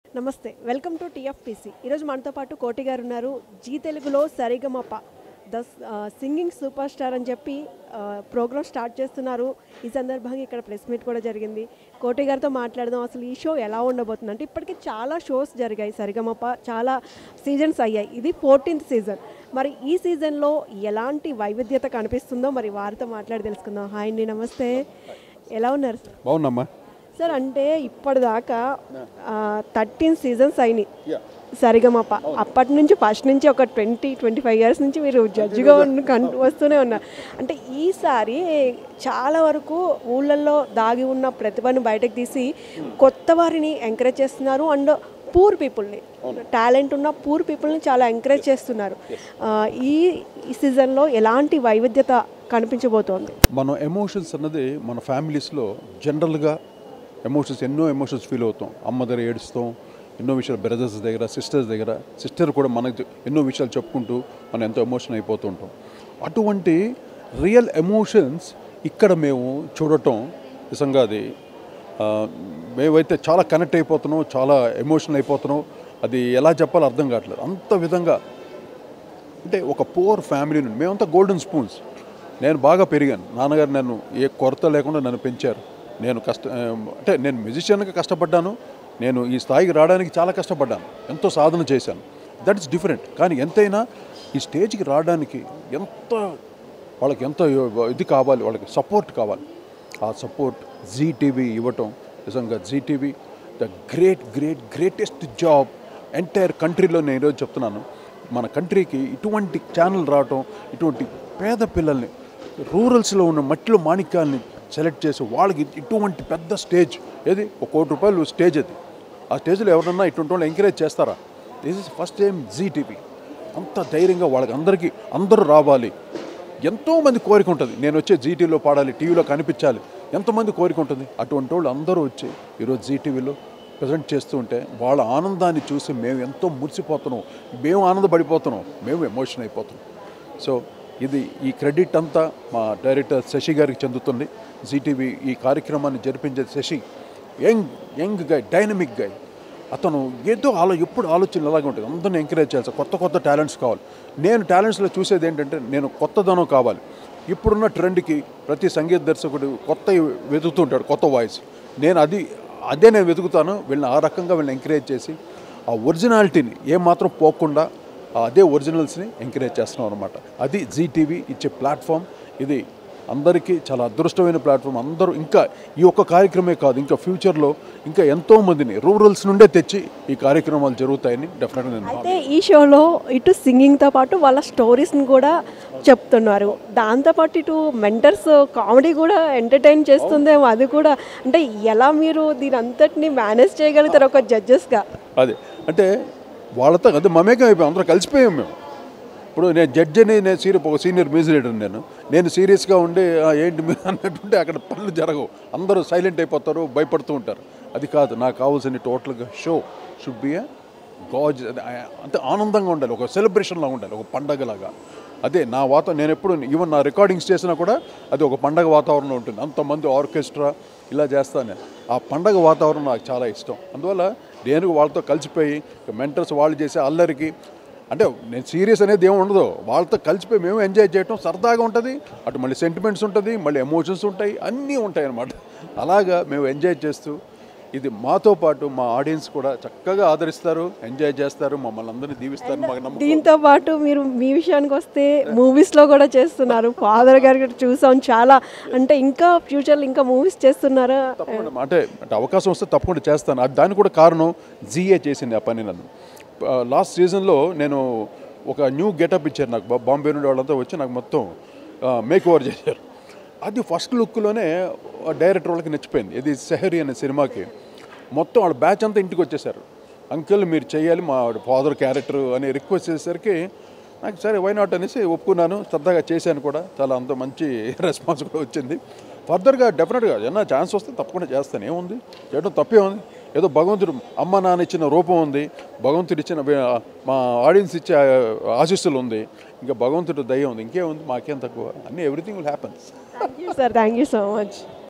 నమస్తే welcome to టీఎఫ్టీసీ ఈరోజు మనతో పాటు కోటి గారు ఉన్నారు జీ తెలుగులో Saregamapa the singing super star అని చెప్పి ప్రోగ్రామ్ స్టార్ట్ చేస్తున్నారు ఈ సందర్భంగా ఇక్కడ ప్రెస్ మీట్ కూడా జరిగింది కోటి గారితో మాట్లాడదాం అసలు ఈ షో ఎలా ఉండబోతుంది అంటే ఇప్పటికి చాలా షోస్ జరిగాయి సరిగమప చాలా సీజన్స్ అయ్యాయి ఇది ఫోర్టీన్త్ సీజన్ మరి ఈ సీజన్లో ఎలాంటి వైవిధ్యత కనిపిస్తుందో మరి వారితో మాట్లాడి తెలుసుకుందాం హాయ్ అండి నమస్తే ఎలా ఉన్నారు సార్ బాగుందమ్మా సార్ అంటే ఇప్పటిదాకా థర్టీన్ సీజన్స్ అయినాయి సరిగమప అప్పటి నుంచి ఫస్ట్ నుంచి ఒక ట్వంటీ ట్వంటీ ఫైవ్ ఇయర్స్ నుంచి మీరు జడ్జిగా ఉన్న కన్- వస్తూనే ఉన్నారు అంటే ఈసారి చాలా వరకు ఊళ్ళల్లో దాగి ఉన్న ప్రతిభను బయటకు తీసి కొత్త వారిని ఎంకరేజ్ చేస్తున్నారు అండ్ పూర్ పీపుల్ని టాలెంట్ ఉన్న పూర్ పీపుల్ని చాలా ఎంకరేజ్ చేస్తున్నారు ఆ, ఈ ఈ సీజన్లో ఎలాంటి వైవిధ్యత కనిపించబోతోంది మనం ఎమోషన్స్ అన్నది మన ఫ్యామిలీస్లో జనరల్గా ఎమోషన్స్ ఎన్నో ఎమోషన్స్ ఫీల్ అవుతాం అమ్మ దగ్గర ఏడుస్తాం ఎన్నో విషయాలు బ్రదర్స్ దగ్గర సిస్టర్స్ దగ్గర సిస్టర్ కూడా మనకు ఎన్నో విషయాలు చెప్పుకుంటూ మనం ఎంతో ఎమోషన్ అయిపోతూ ఉంటాం అటువంటి రియల్ ఎమోషన్స్ ఇక్కడ మేము చూడటం నిజంగా అది ఆ, మేమైతే చాలా కనెక్ట్ అయిపోతున్నాం చాలా ఎమోషనల్ అయిపోతున్నాం అది ఎలా చెప్పాలో అర్థం కావట్లేదు అంత విధంగా అంటే ఒక పూర్ ఫ్యామిలీ నుండి మేమంతా గోల్డెన్ స్పూన్స్ నేను బాగా పెరిగాను నాన్నగారు నన్ను ఏ కొరత లేకుండా నన్ను పెంచారు నేను కష్ట ఆ, అంటే నేను మ్యూజిషియన్గా కష్టపడ్డాను నేను ఈ స్థాయికి రావడానికి చాలా కష్టపడ్డాను ఎంతో సాధన చేశాను దట్ ఇస్ డిఫరెంట్ కానీ ఎంతైనా ఈ స్టేజ్కి రావడానికి ఎంత వాళ్ళకి ఎంత ఇది కావాలి వాళ్ళకి సపోర్ట్ కావాలి ఆ సపోర్ట్ జీ టీవీ ఇవ్వటం నిజంగా Zee TV the great great greatest job entire కంట్రీలో నేను ఈరోజు చెప్తున్నాను మన కంట్రీకి ఇటువంటి ఛానల్ రావటం ఇటువంటి పేద పిల్లల్ని రూరల్స్లో ఉన్న మట్టిలో మాణిక్యాలని సెలెక్ట్ చేసి వాళ్ళకి ఇటువంటి పెద్ద స్టేజ్ ఏది ఒక కోటి రూపాయలు స్టేజ్ అది ఆ స్టేజ్లో ఎవరన్నా ఇటువంటి వాళ్ళు ఎంకరేజ్ చేస్తారా this is first time Zee TV అంత ధైర్యంగా వాళ్ళకి అందరికీ అందరూ రావాలి ఎంతోమంది కోరిక ఉంటుంది నేను వచ్చే జీటీవీలో పాడాలి టీవీలో కనిపించాలి ఎంతమంది కోరిక ఉంటుంది అటువంటి వాళ్ళు అందరూ వచ్చి ఈరోజు జీటీవీలో ప్రజెంట్ చేస్తూ ఉంటే వాళ్ళ ఆనందాన్ని చూసి మేము ఎంతో మురిసిపోతున్నాం మేము ఆనందపడిపోతున్నాం మేము ఎమోషన్ అయిపోతున్నాం సో ఇది ఈ క్రెడిట్ అంతా మా డైరెక్టర్ శశి గారికి చెందుతుంది జీటీవీ ఈ కార్యక్రమాన్ని జరిపించే Shashi young young guy dynamic guy అతను ఏదో ఆలో ఎప్పుడు ఆలోచనలు అలాగే ఉంటుంది అందరిని ఎంకరేజ్ చేయాలి కొత్త కొత్త టాలెంట్స్ కావాలి నేను టాలెంట్స్లో చూసేది ఏంటంటే నేను కొత్తదనం కావాలి ఇప్పుడున్న ట్రెండ్కి ప్రతి సంగీత దర్శకుడు కొత్త వెతుకుతుంటాడు కొత్త వాయిస్ నేను అది అదే నేను వెతుకుతాను వీళ్ళని ఆ రకంగా వీళ్ళని ఎంకరేజ్ చేసి ఆ ఒరిజినాలిటీని ఏమాత్రం పోకుండా ఆ అదే ఒరిజినల్స్ని ఎంకరేజ్ చేస్తున్నాం అనమాట అది జీ టీవీ ఇచ్చే ప్లాట్ఫామ్ ఇది అందరికీ చాలా అదృష్టమైన ప్లాట్ఫామ్ అందరూ ఇంకా ఈ ఒక్క కార్యక్రమే కాదు ఇంకా ఫ్యూచర్లో ఇంకా ఎంతో మందిని రూరల్స్ నుండే తెచ్చి ఈ కార్యక్రమాలు జరుగుతాయని డెఫినెట్గా నేను అయితే ఈ షోలో ఇటు సింగింగ్తో పాటు వాళ్ళ స్టోరీస్ని కూడా చెప్తున్నారు దాంతోపాటు ఇటు మెంటర్స్ కామెడీ కూడా ఎంటర్టైన్ చేస్తుందేమో అది కూడా అంటే ఎలా మీరు దీని అంతటిని మేనేజ్ చేయగలుగుతారు ఒక జడ్జెస్గా అదే అంటే వాళ్ళతో అదే మమేకం అయిపోయాం అందరూ కలిసిపోయాం మేము ఇప్పుడు నేను జడ్జి అని నేను సీరియస్ ఒక సీనియర్ మ్యూజిక్ లీడర్ నేను నేను సీరియస్గా ఉండి "ఆ, ఏంటి మీరు అన్నట్టుంటే అక్కడ పనులు జరగవు అందరూ సైలెంట్ అయిపోతారు భయపడుతూ ఉంటారు అది కాదు నాకు కావాల్సిన టోటల్గా షో షుడ్ బి గాజ్ అంటే ఆనందంగా ఉండాలి ఒక సెలబ్రేషన్లా ఉండాలి ఒక పండగలాగా అదే నా వాత నేను ఎప్పుడు ఈవెన్ నా రికార్డింగ్స్ చేసినా కూడా అది ఒక పండగ వాతావరణం ఉంటుంది అంతమంది ఆర్కెస్ట్రా ఇలా చేస్తాను నేను ఆ పండగ వాతావరణం నాకు చాలా ఇష్టం అందువల్ల నేను వాళ్ళతో కలిసిపోయి మెంటర్స్ వాళ్ళు చేసే అల్లరికి అంటే నేను సీరియస్ అనేది ఏమి ఉండదు వాళ్ళతో కలిసిపోయి మేము ఎంజాయ్ చేయటం సరదాగా ఉంటుంది అటు మళ్ళీ సెంటిమెంట్స్ ఉంటుంది మళ్ళీ ఎమోషన్స్ ఉంటాయి అన్నీ ఉంటాయి అన్నమాట అలాగా మేము ఎంజాయ్ చేస్తూ ఇది మాతో పాటు మా ఆడియన్స్ కూడా చక్కగా ఆదరిస్తారు ఎంజాయ్ చేస్తారు మమ్మల్ని అందరినీ దీవిస్తారు మాకు నమ్మకం దీంతో పాటు మీరు మీ విషయానికి వస్తే మూవీస్లో కూడా చేస్తున్నారు ఫాదర్ గారి కూడా చూసాం చాలా అంటే ఇంకా ఫ్యూచర్లో ఇంకా మూవీస్ చేస్తున్నారా తప్పకుండా అంటే అంటే అవకాశం వస్తే తప్పకుండా చేస్తాను అది దానికి కూడా కారణం జీఏ చేసింది ఆ పని నన్ను లాస్ట్ సీజన్లో నేను ఒక న్యూ గెటప్ ఇచ్చారు నాకు బా- బాంబే నుండి వాళ్ళంతా వచ్చి నాకు మొత్తం మేక్ ఓవర్ చేశారు అది ఫస్ట్ లుక్లోనే డైరెక్టర్ వాళ్ళకి నచ్చిపోయింది ఇది సెహరీ అనే సినిమాకి మొత్తం వాళ్ళ బ్యాచ్ అంతా ఇంటికి వచ్చేసారు అంకుల్ మీరు చేయాలి మా ఫాదర్ క్యారెక్టర్ అని రిక్వెస్ట్ చేసేసరికి నాకు సరే వై నాట్ అనేసి ఒప్పుకున్నాను శ్రద్ధగా చేశాను కూడా చాలా అంత మంచి రెస్పాన్స్ కూడా వచ్చింది ఫర్దర్గా డెఫినెట్గా ఏమన్నా ఛాన్స్ వస్తే తప్పకుండా చేస్తాను ఏముంది చేయడం తప్పే ఉంది ఏదో భగవంతుడు అమ్మ నాన్న ఇచ్చిన రూపం ఉంది భగవంతుడు ఇచ్చిన వే- మా ఆడియన్స్ ఇచ్చే ఆశీస్సులు ఉంది ఇంకా భగవంతుడు దయ ఉంది ఇంకేముంది మాకేం తక్కువ అన్నీ everything will happens thank you sir thank you so much